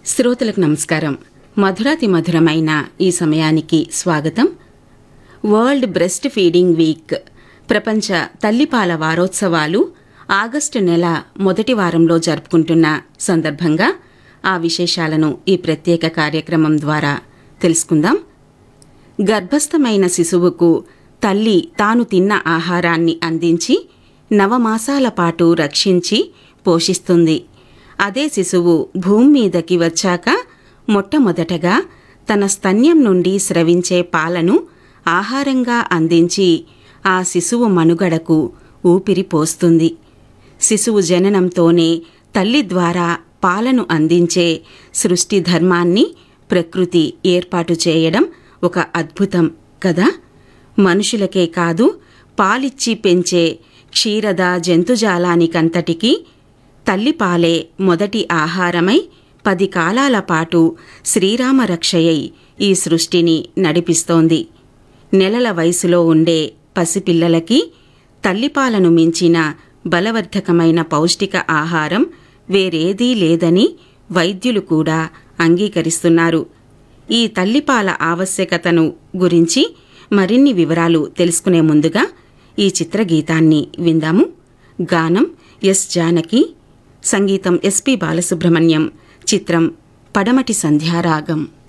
శ్రోతలకు నమస్కారం మధురాతి మధురమైన ఈ సమయానికి స్వాగతం వరల్డ్ బ్రెస్ట్ ఫీడింగ్ వీక్ ప్రపంచ తల్లిపాల వారోత్సవాలు ఆగస్టు నెల మొదటి వారంలో జరుపుకుంటున్న సందర్భంగా ఆ విశేషాలను ఈ ప్రత్యేక కార్యక్రమం ద్వారా తెలుసుకుందాం గర్భస్థమైన శిశువుకు తల్లి తాను తిన్న ఆహారాన్ని అందించి నవమాసాల పాటు రక్షించి పోషిస్తుంది అదే శిశువు భూమి మీదకి వచ్చాక మొట్టమొదటగా తన స్తన్యం నుండి స్రవించే పాలను ఆహారంగా అందించి ఆ శిశువు మనుగడకు ఊపిరి పోస్తుంది శిశువు జననంతోనే తల్లి ద్వారా పాలను అందించే సృష్టి ధర్మాన్ని ప్రకృతి ఏర్పాటు చేయడం ఒక అద్భుతం కదా మనుషులకే కాదు పాలిచ్చి పెంచే క్షీరద జంతుజాలానికంతటికీ తల్లిపాలే మొదటి ఆహారమై పది కాలాల పాటు శ్రీరామరక్షయై ఈ సృష్టిని నడిపిస్తోంది నెలల వయసులో ఉండే పసిపిల్లలకి తల్లిపాలను మించిన బలవర్ధకమైన పౌష్టిక ఆహారం వేరేదీ లేదని వైద్యులు కూడా అంగీకరిస్తున్నారు ఈ తల్లిపాల ఆవశ్యకతను గురించి మరిన్ని వివరాలు తెలుసుకునే ముందుగా ఈ చిత్రగీతాన్ని విందాము గానం ఎస్ జానకి సంగీతం ఎస్పి బాలసుబ్రహ్మణ్యం చిత్రం పడమటి సంధ్యారాగం